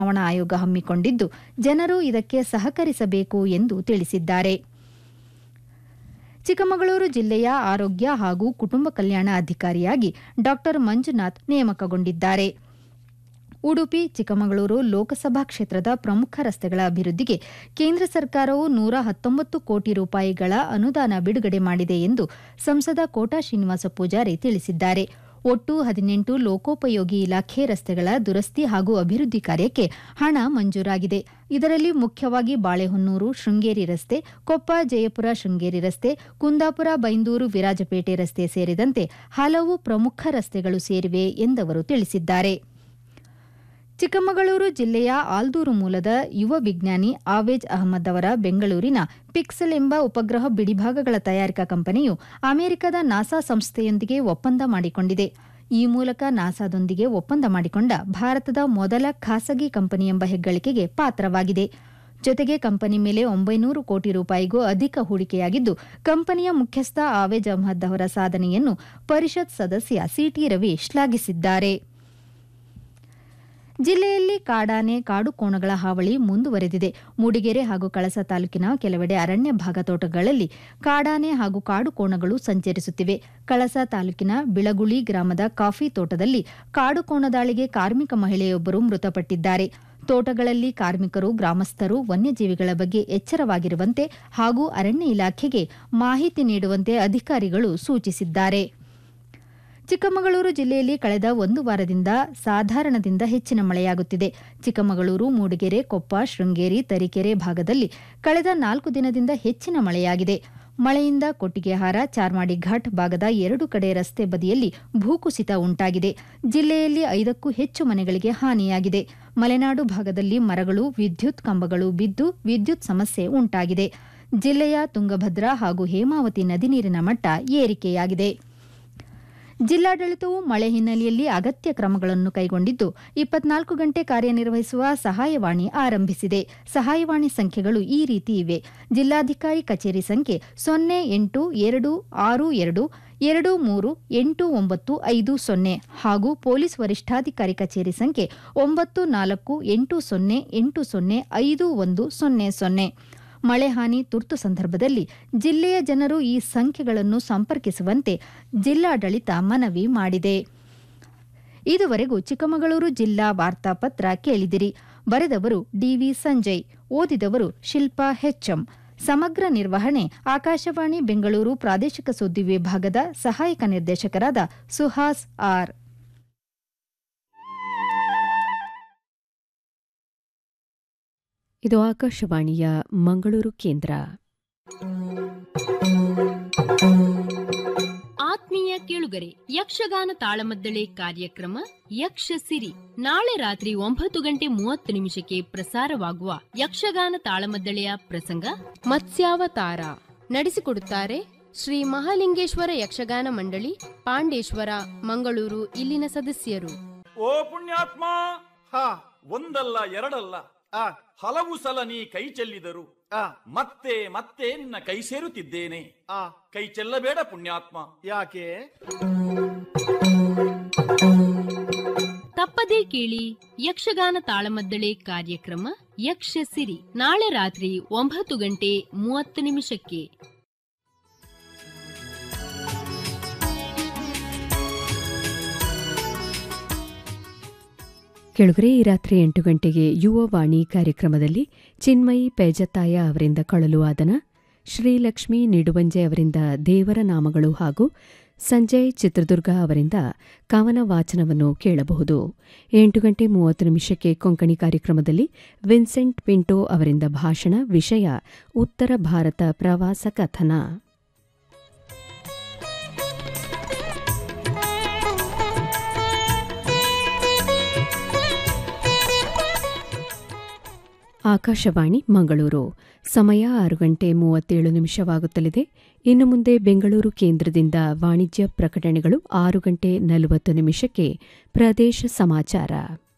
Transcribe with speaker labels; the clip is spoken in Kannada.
Speaker 1: ಚುನಾವಣಾ ಆಯೋಗ ಹಮ್ಮಿಕೊಂಡಿದ್ದು ಜನರು ಇದಕ್ಕೆ ಸಹಕರಿಸಬೇಕು ಎಂದು ತಿಳಿಸಿದ್ದಾರೆ ಚಿಕ್ಕಮಗಳೂರು ಜಿಲ್ಲೆಯ ಆರೋಗ್ಯ ಹಾಗೂ ಕುಟುಂಬ ಕಲ್ಯಾಣ ಅಧಿಕಾರಿಯಾಗಿ ಡಾ ಮಂಜುನಾಥ್ ನೇಮಕಗೊಂಡಿದ್ದಾರೆ ಉಡುಪಿ ಚಿಕ್ಕಮಗಳೂರು ಲೋಕಸಭಾ ಕ್ಷೇತ್ರದ ಪ್ರಮುಖ ರಸ್ತೆಗಳ ಅಭಿವೃದ್ಧಿಗೆ ಕೇಂದ್ರ ಸರ್ಕಾರವು ನೂರ ಹತ್ತೊಂಬತ್ತು ಕೋಟಿ ರೂಪಾಯಿಗಳ ಅನುದಾನ ಬಿಡುಗಡೆ ಮಾಡಿದೆ ಎಂದು ಸಂಸದ ಕೋಟಾ ಶ್ರೀನಿವಾಸ ಪೂಜಾರಿ ತಿಳಿಸಿದ್ದಾರೆ ಒಟ್ಟು ಹದಿನೆಂಟು ಲೋಕೋಪಯೋಗಿ ಇಲಾಖೆ ರಸ್ತೆಗಳ ದುರಸ್ತಿ ಹಾಗೂ ಅಭಿವೃದ್ಧಿ ಕಾರ್ಯಕ್ಕೆ ಹಣ ಮಂಜೂರಾಗಿದೆ ಇದರಲ್ಲಿ ಮುಖ್ಯವಾಗಿ ಬಾಳೆಹೊನ್ನೂರು ಶೃಂಗೇರಿ ರಸ್ತೆ ಕೊಪ್ಪ ಜಯಪುರ ಶೃಂಗೇರಿ ರಸ್ತೆ ಕುಂದಾಪುರ ಬೈಂದೂರು ವಿರಾಜಪೇಟೆ ರಸ್ತೆ ಸೇರಿದಂತೆ ಹಲವು ಪ್ರಮುಖ ರಸ್ತೆಗಳು ಸೇರಿವೆ ಎಂದವರು ತಿಳಿಸಿದ್ದಾರೆ ಚಿಕ್ಕಮಗಳೂರು ಜಿಲ್ಲೆಯ ಆಲ್ದೂರು ಮೂಲದ ಯುವ ವಿಜ್ಞಾನಿ ಆವೇಜ್ ಅಹಮದ್ ಅವರ ಬೆಂಗಳೂರಿನ ಪಿಕ್ಸೆಲ್ ಎಂಬ ಉಪಗ್ರಹ ಬಿಡಿಭಾಗಗಳ ತಯಾರಿಕಾ ಕಂಪನಿಯು ಅಮೆರಿಕದ ನಾಸಾ ಸಂಸ್ಥೆಯೊಂದಿಗೆ ಒಪ್ಪಂದ ಮಾಡಿಕೊಂಡಿದೆ ಈ ಮೂಲಕ ನಾಸಾದೊಂದಿಗೆ ಒಪ್ಪಂದ ಮಾಡಿಕೊಂಡ ಭಾರತದ ಮೊದಲ ಖಾಸಗಿ ಕಂಪನಿ ಎಂಬ ಹೆಗ್ಗಳಿಕೆಗೆ ಪಾತ್ರವಾಗಿದೆ ಜೊತೆಗೆ ಕಂಪನಿ ಮೇಲೆ ಒಂಬೈನೂರು ಕೋಟಿ ರೂಪಾಯಿಗೂ ಅಧಿಕ ಹೂಡಿಕೆಯಾಗಿದ್ದು ಕಂಪನಿಯ ಮುಖ್ಯಸ್ಥ ಆವೇಜ್ ಅಹಮದ್ ಅವರ ಸಾಧನೆಯನ್ನು ಪರಿಷತ್ ಸದಸ್ಯ ಸಿಟಿ ರವಿ ಶ್ಲಾಘಿಸಿದ್ದಾರೆ ಜಿಲ್ಲೆಯಲ್ಲಿ ಕಾಡಾನೆ ಕಾಡು ಕೋಣಗಳ ಹಾವಳಿ ಮುಂದುವರೆದಿದೆ ಮೂಡಿಗೆರೆ ಹಾಗೂ ಕಳಸ ತಾಲೂಕಿನ ಕೆಲವೆಡೆ ಅರಣ್ಯ ಭಾಗ ತೋಟಗಳಲ್ಲಿ ಕಾಡಾನೆ ಹಾಗೂ ಕಾಡು ಕೋಣಗಳು ಸಂಚರಿಸುತ್ತಿವೆ ಕಳಸ ತಾಲೂಕಿನ ಬಿಳಗುಳಿ ಗ್ರಾಮದ ಕಾಫಿ ತೋಟದಲ್ಲಿ ಕಾಡು ಕೋಣ ದಾಳಿಗೆ ಕಾರ್ಮಿಕ ಮಹಿಳೆಯೊಬ್ಬರು ಮೃತಪಟ್ಟಿದ್ದಾರೆ ತೋಟಗಳಲ್ಲಿ ಕಾರ್ಮಿಕರು ಗ್ರಾಮಸ್ಥರು ವನ್ಯಜೀವಿಗಳ ಬಗ್ಗೆ ಎಚ್ಚರವಾಗಿರುವಂತೆ ಹಾಗೂ ಅರಣ್ಯ ಇಲಾಖೆಗೆ ಮಾಹಿತಿ ನೀಡುವಂತೆ ಅಧಿಕಾರಿಗಳು ಸೂಚಿಸಿದ್ದಾರೆ ಚಿಕ್ಕಮಗಳೂರು ಜಿಲ್ಲೆಯಲ್ಲಿ ಕಳೆದ ಒಂದು ವಾರದಿಂದ ಸಾಧಾರಣದಿಂದ ಹೆಚ್ಚಿನ ಮಳೆಯಾಗುತ್ತಿದೆ ಚಿಕ್ಕಮಗಳೂರು ಮೂಡಿಗೆರೆ ಕೊಪ್ಪ ಶೃಂಗೇರಿ ತರೀಕೆರೆ ಭಾಗದಲ್ಲಿ ಕಳೆದ ನಾಲ್ಕು ದಿನದಿಂದ ಹೆಚ್ಚಿನ ಮಳೆಯಾಗಿದೆ ಮಳೆಯಿಂದ ಕೊಟ್ಟಿಗೆಹಾರ ಚಾರ್ಮಾಡಿ ಘಾಟ್ ಭಾಗದ ಎರಡು ಕಡೆ ರಸ್ತೆ ಬದಿಯಲ್ಲಿ ಭೂಕುಸಿತ ಉಂಟಾಗಿದೆ ಜಿಲ್ಲೆಯಲ್ಲಿ ಐದಕ್ಕೂ ಹೆಚ್ಚು ಮನೆಗಳಿಗೆ ಹಾನಿಯಾಗಿದೆ ಮಲೆನಾಡು ಭಾಗದಲ್ಲಿ ಮರಗಳು ವಿದ್ಯುತ್ ಕಂಬಗಳು ಬಿದ್ದು ವಿದ್ಯುತ್ ಸಮಸ್ಯೆ ಉಂಟಾಗಿದೆ ಜಿಲ್ಲೆಯ ತುಂಗಭದ್ರಾ ಹಾಗೂ ಹೇಮಾವತಿ ನದಿ ನೀರಿನ ಮಟ್ಟ ಏರಿಕೆಯಾಗಿದೆ ಜಿಲ್ಲಾಡಳಿತವು ಮಳೆ ಹಿನ್ನೆಲೆಯಲ್ಲಿ ಅಗತ್ಯ ಕ್ರಮಗಳನ್ನು ಕೈಗೊಂಡಿದ್ದು ಇಪ್ಪತ್ನಾಲ್ಕು ಗಂಟೆ ಕಾರ್ಯನಿರ್ವಹಿಸುವ ಸಹಾಯವಾಣಿ ಆರಂಭಿಸಿದೆ ಸಹಾಯವಾಣಿ ಸಂಖ್ಯೆಗಳು ಈ ರೀತಿ ಇವೆ ಜಿಲ್ಲಾಧಿಕಾರಿ ಕಚೇರಿ ಸಂಖ್ಯೆ ಸೊನ್ನೆ ಎಂಟು ಎರಡು ಆರು ಎರಡು ಎರಡು ಮೂರು ಎಂಟು ಒಂಬತ್ತು ಐದು ಸೊನ್ನೆ ಹಾಗೂ ಪೊಲೀಸ್ ವರಿಷ್ಠಾಧಿಕಾರಿ ಕಚೇರಿ ಸಂಖ್ಯೆ ಒಂಬತ್ತು ನಾಲ್ಕು ಎಂಟು ಸೊನ್ನೆ ಎಂಟು ಸೊನ್ನೆ ಐದು ಒಂದು ಸೊನ್ನೆ ಸೊನ್ನೆ ಮಳೆ ಹಾನಿ ತುರ್ತು ಸಂದರ್ಭದಲ್ಲಿ ಜಿಲ್ಲೆಯ ಜನರು ಈ ಸಂಖ್ಯೆಗಳನ್ನು ಸಂಪರ್ಕಿಸುವಂತೆ ಜಿಲ್ಲಾಡಳಿತ ಮನವಿ ಮಾಡಿದೆ ಇದುವರೆಗೂ ಚಿಕ್ಕಮಗಳೂರು ಜಿಲ್ಲಾ ವಾರ್ತಾಪತ್ರ ಕೇಳಿದಿರಿ ಬರೆದವರು ಡಿವಿ ಸಂಜಯ್ ಓದಿದವರು ಶಿಲ್ಪಾ ಹೆಚ್ಎಂ ಸಮಗ್ರ ನಿರ್ವಹಣೆ ಆಕಾಶವಾಣಿ ಬೆಂಗಳೂರು ಪ್ರಾದೇಶಿಕ ಸುದ್ದಿ ವಿಭಾಗದ ಸಹಾಯಕ ನಿರ್ದೇಶಕರಾದ ಸುಹಾಸ್ ಆರ್
Speaker 2: ಇದು ಆಕಾಶವಾಣಿಯ ಮಂಗಳೂರು ಕೇಂದ್ರ
Speaker 3: ಆತ್ಮೀಯ ಕೇಳುಗರೆ ಯಕ್ಷಗಾನ ತಾಳಮದ್ದಳೆ ಕಾರ್ಯಕ್ರಮ ಯಕ್ಷ ಸಿರಿ ನಾಳೆ ರಾತ್ರಿ ಒಂಬತ್ತು ಗಂಟೆ ಮೂವತ್ತು ನಿಮಿಷಕ್ಕೆ ಪ್ರಸಾರವಾಗುವ ಯಕ್ಷಗಾನ ತಾಳಮದ್ದಳೆಯ ಪ್ರಸಂಗ ಮತ್ಸ್ಯಾವತಾರ ನಡೆಸಿಕೊಡುತ್ತಾರೆ ಶ್ರೀ ಮಹಾಲಿಂಗೇಶ್ವರ ಯಕ್ಷಗಾನ ಮಂಡಳಿ ಪಾಂಡೇಶ್ವರ ಮಂಗಳೂರು ಇಲ್ಲಿನ ಸದಸ್ಯರು
Speaker 4: ಓ ಪುಣ್ಯಾತ್ಮ
Speaker 5: ಹಾ
Speaker 4: ಒಂದಲ್ಲ ಎರಡಲ್ಲ
Speaker 5: ಆ
Speaker 4: ಹಲವು ಸಲ ನೀ ಕೈ ಚೆಲ್ಲಿದರು
Speaker 5: ಆ
Speaker 4: ಮತ್ತೆ ಮತ್ತೆ ನಿನ್ನ ಕೈ ಸೇರುತ್ತಿದ್ದೇನೆ
Speaker 5: ಆ
Speaker 4: ಕೈ ಚೆಲ್ಲಬೇಡ ಪುಣ್ಯಾತ್ಮ
Speaker 5: ಯಾಕೆ
Speaker 3: ತಪ್ಪದೇ ಕೇಳಿ ಯಕ್ಷಗಾನ ತಾಳಮದ್ದಳೆ ಕಾರ್ಯಕ್ರಮ ಯಕ್ಷ ಸಿರಿ ನಾಳೆ ರಾತ್ರಿ ಒಂಬತ್ತು ಗಂಟೆ ಮೂವತ್ತು ನಿಮಿಷಕ್ಕೆ
Speaker 2: ಕೆಳಗರೆ ಈ ರಾತ್ರಿ ಎಂಟು ಗಂಟೆಗೆ ಯುವವಾಣಿ ಕಾರ್ಯಕ್ರಮದಲ್ಲಿ ಚಿನ್ಮಯಿ ಪೇಜತಾಯ ಅವರಿಂದ ಕಳಲು ವಾದನ ಶ್ರೀಲಕ್ಷ್ಮಿ ನಿಡುವಂಜೆ ಅವರಿಂದ ದೇವರ ನಾಮಗಳು ಹಾಗೂ ಸಂಜಯ್ ಚಿತ್ರದುರ್ಗ ಅವರಿಂದ ಕವನ ವಾಚನವನ್ನು ಕೇಳಬಹುದು ಎಂಟು ಗಂಟೆ ಮೂವತ್ತು ನಿಮಿಷಕ್ಕೆ ಕೊಂಕಣಿ ಕಾರ್ಯಕ್ರಮದಲ್ಲಿ ವಿನ್ಸೆಂಟ್ ಪಿಂಟೋ ಅವರಿಂದ ಭಾಷಣ ವಿಷಯ ಉತ್ತರ ಭಾರತ ಪ್ರವಾಸ ಕಥನ ಆಕಾಶವಾಣಿ ಮಂಗಳೂರು ಸಮಯ ಆರು ಗಂಟೆ ಮೂವತ್ತೇಳು ನಿಮಿಷವಾಗುತ್ತಲಿದೆ ಇನ್ನು ಮುಂದೆ ಬೆಂಗಳೂರು ಕೇಂದ್ರದಿಂದ ವಾಣಿಜ್ಯ ಪ್ರಕಟಣೆಗಳು ಆರು ಗಂಟೆ ನಲವತ್ತು ನಿಮಿಷಕ್ಕೆ ಪ್ರದೇಶ ಸಮಾಚಾರ